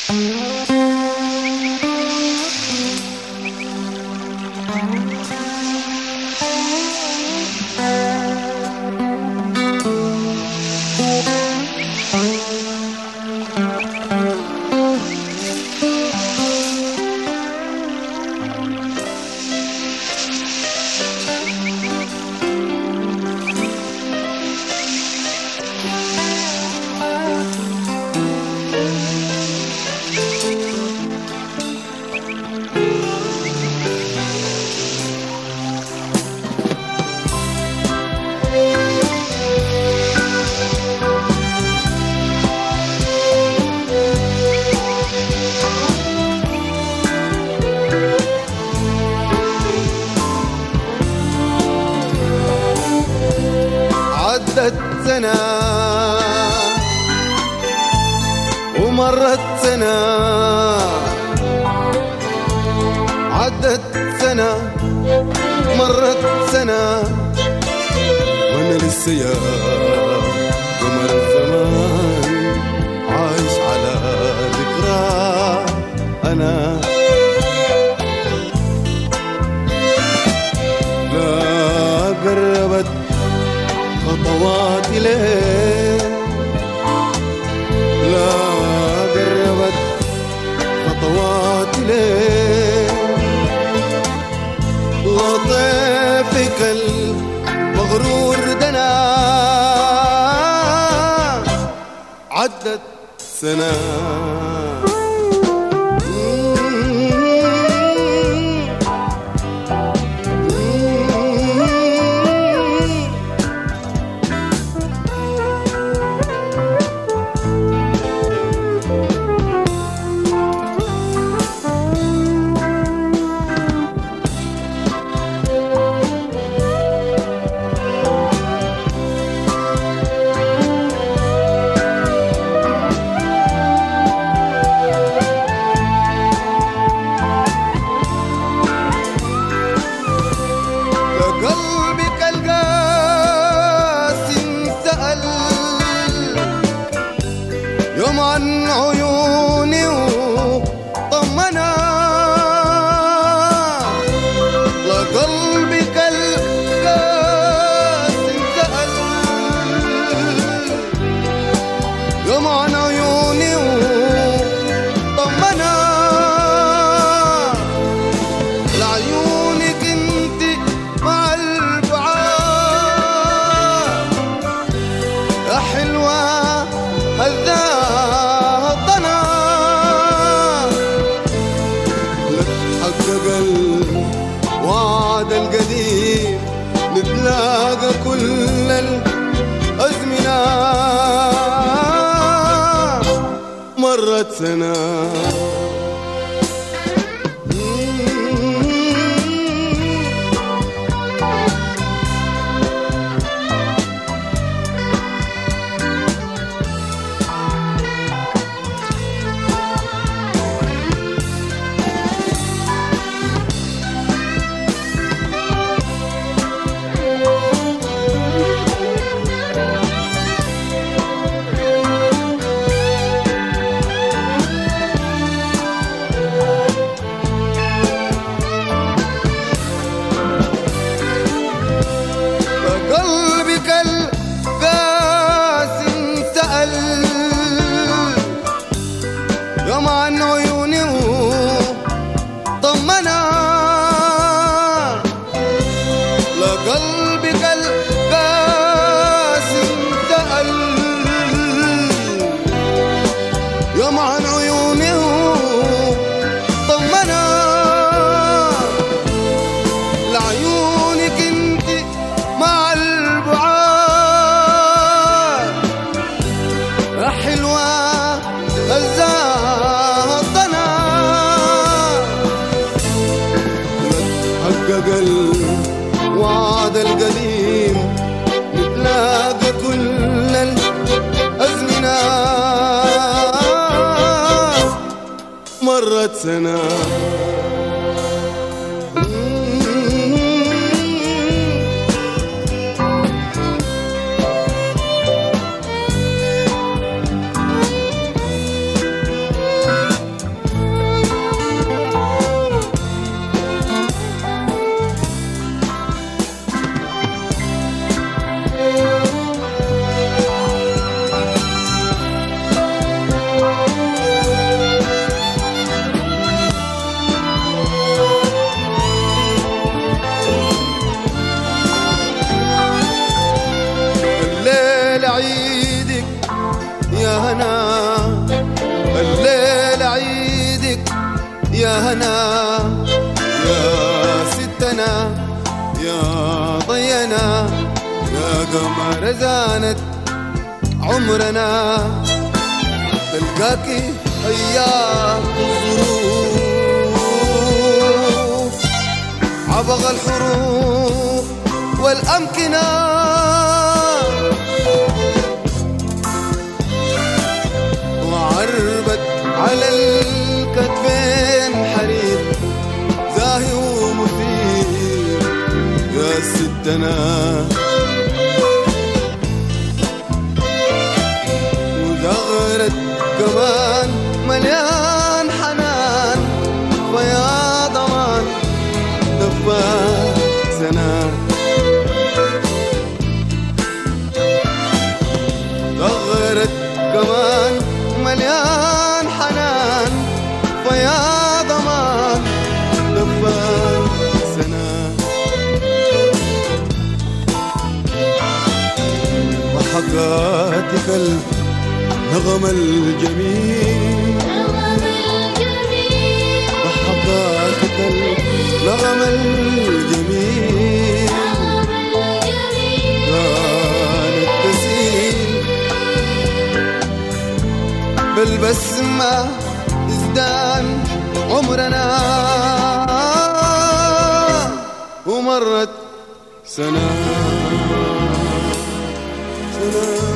عدت سنة ومرت سنة عدت سنة مرت سنة وانا لسه يا قمر الزمان عايش على ذكرى انا لا قربت خطواتي ليه لا قربت خطواتي ليه لطيفك المغرور دنا عدت سنة لقلبك القاسي سأل يوم عن عيوني وطمنا لقلبك القاسي سأل يوم عن عيوني وطمنا لعيونك انت مع البعاد يا حلوة هذاها الضنا لتحقق الوعد القديم نتلاقى كل الأزمنة مرت سنة قلبك القاسي سأل يوم عن عيوني طمنا لقلبك القاسي سأل يوم عن عيوني طمنا لعيونك انت مع البعاد يا حلوة غزاها الضنا حقق الوعد القديم نتلاقى كل الأزمنة مرت سنة هنا الليل عيدك يا هنا يا ستنا يا ضينا يا قمر زانت عمرنا تلقاكي أيام الظروف عبغ الحروف والأمكنة وعربت على الكتفين حرير زاهي ومثير يا ستنا وزغرت كمان مليان حنان فيا ضمان دفاك سنة زغرت كمان مليان حنان فيا ضمان دفاك سنه وحكاتك النغم الجميل وحكاتك النغم الجميل كانت تسيل بالبسمة ازدان عمرنا ومرت سنة سنة